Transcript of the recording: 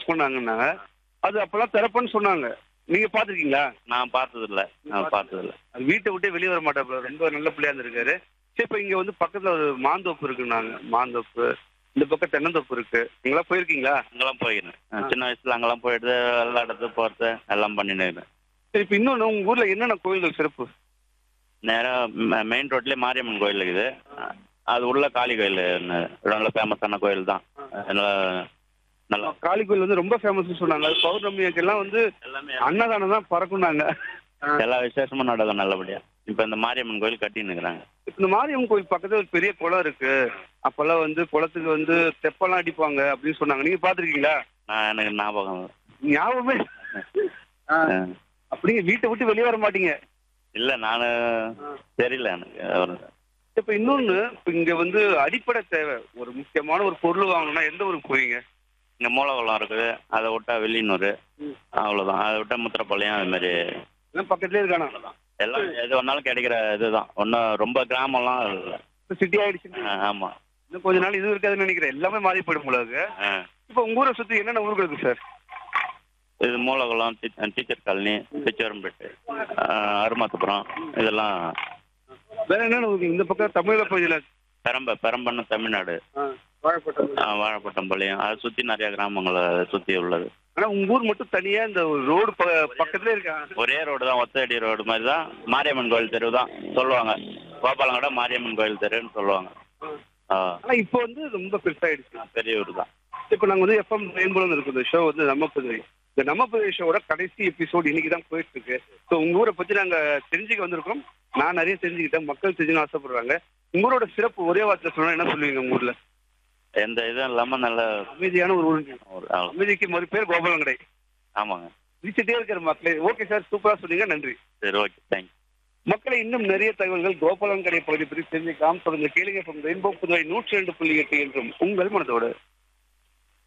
Book பண்ணாங்கன்னாங்க அது அப்பெல்லாம் திறப்புன்னு சொன்னாங்க நீங்க பாத்திருக்கீங்களா நான் பார்த்தது இல்ல நான் பார்த்தது இல்ல அது வீட்டை விட்டே வெளியே வர மாட்டாப்புல ரொம்ப நல்ல பிள்ளையா இருந்திருக்காரு சரி இப்ப இங்க வந்து பக்கத்துல ஒரு மாந்தோப்பு இருக்குன்னாங்க மாந்தோப்பு இந்த பக்கம் தென்னந்தோப்பு இருக்கு நீங்களா போயிருக்கீங்களா அங்கெல்லாம் போயிருந்தேன் நான் சின்ன வயசுல அங்கெல்லாம் போயிட்டு விளையாடுறது போறது எல்லாம் பண்ணிட்டு இருந்தேன் சரி இப்ப இன்னொன்னு உங்க ஊர்ல என்னென்ன கோயில்கள் சிறப்பு நேரா மெயின் ரோட்லயே மாரியம்மன் கோயில் இருக்குது அது உள்ள காளி கோயில் நல்ல ஃபேமஸான கோயில் தான் நல்லா நல்லா காளி கோயில் வந்து ரொம்ப ஃபேமஸ் சொன்னாங்க அது பௌர்ணமிக்கு எல்லாம் வந்து எல்லாமே அன்னதானம் தான் பறக்குனாங்க எல்லா விசேஷமும் நடக்கும் நல்லபடியா இப்ப இந்த மாரியம்மன் கோயில் கட்டின்னு இருக்கிறாங்க இந்த மாரியம்மன் கோயில் பக்கத்துல ஒரு பெரிய குளம் இருக்கு அப்பெல்லாம் வந்து குளத்துக்கு வந்து தெப்பெல்லாம் அடிப்பாங்க அப்படின்னு சொன்னாங்க நீங்க பாத்திருக்கீங்களா நான் எனக்கு ஞாபகம் இல்ல. ஞாபகமே ஆ, ஆ. அப்படிங்க வீட்டை விட்டு வெளியே வர மாட்டீங்க இல்ல நானு தெரியல எனக்கு அவரு- இப்ப இன்னொன்னு இப்ப இங்க வந்து அடிப்படை தேவை ஒரு முக்கியமான ஒரு பொருள் வாங்கணும்னா எந்த ஊருக்கு போவீங்க இங்க மூலகுளம் இருக்குது அதை விட்டா வெள்ளினூர் அவ்வளவுதான் அதை விட்டா முத்திரப்பாளையம் அது மாதிரி எல்லாம் பக்கத்துலயே இருக்கானா எல்லாம் எது வேணாலும் கிடைக்கிற இதுதான் ஒன்றும் ரொம்ப கிராமம்லாம் இல்லை சிட்டி ஆயிடுச்சு ஆ, ஆமா இன்னும் கொஞ்ச நாள் இது இருக்காதுன்னு நினைக்கிறேன் எல்லாமே மாறி போயிடும் போல இருக்கு ஆ. இப்ப உங்க ஊரை சுத்தி என்னென்ன ஊர்கள் இருக்கு சார் இது மூலகுளம் டீ- டீச்சர் காலனி பிச்சவரம்பேட்டு அருமாத்துப்புறம் இதெல்லாம் வேற என்னென்ன ஊருக்கு இந்த பக்கம் தமிழக பகுதியில பெரம்ப பெரம்பன்னு தமிழ்நாடு வாழைப்பட்டம் ஆ, வாழைப்பட்டம்பாளையம் அதை சுற்றி நிறைய கிராமங்களை சுற்றி உள்ளது ஆனா உங்க ஊர் மட்டும் தனியா இந்த ரோடு பக்கத்துல இருக்கா ஒரே ரோடு தான் ஒத்தடி ரோடு மாதிரி தான் மாரியம்மன் கோயில் தெரு தான் சொல்லுவாங்க கோபாலங்கடை மாரியம்மன் கோயில் தெருன்னு சொல்லுவாங்க ஆ, ஆனா இப்போ வந்து ரொம்ப பெருசாயிடுச்சு பெரிய ஊர் தான் இப்போ நாங்க வந்து எஃப்எம் ரெயின்போல இருக்கும் இந்த ஷோ வந்து நம்ம புதுவை இந்த நம்ம புதுவை ஷோவோட கடைசி எபிசோட் இன்னைக்கு தான் போயிட்டு இருக்கு ஸோ உங்க ஊரை பத்தி நாங்க தெரிஞ்சுக்க வந்திருக்கோம் நான் நிறைய தெரிஞ்சுக்கிட்டேன் மக்கள் தெரிஞ்சுன்னு ஆசைப்படுறாங்க உங்க ஊரோட சிறப்பு ஒரே வார்த்தை சொன்னா என்ன சொல்லுவீங்க உங்க ஊர்ல எந்த இதுவும் இல்லாமல் நல்ல அமைதியான ஒரு ஊர் ஒரு ஆள். அமைதிக்கு மறு பேர் கோபாலங்கடை ஆமாங்க விழிச்சிட்டே இருக்கிற மக்களே ஓகே சார் சூப்பரா சொன்னீங்க நன்றி சரி ஓகே தேங்க்யூ மக்களை இன்னும் நிறைய தகவல்கள் கோபாலங்கடை பகுதி பற்றி தெரிஞ்சுக்கலாம் தொடர்ந்து கேளுங்க ரெயின்போ புதுவை நூற்றி ரெண்டு புள்ளி எட்டு என்றும் உங்கள் மனதோடு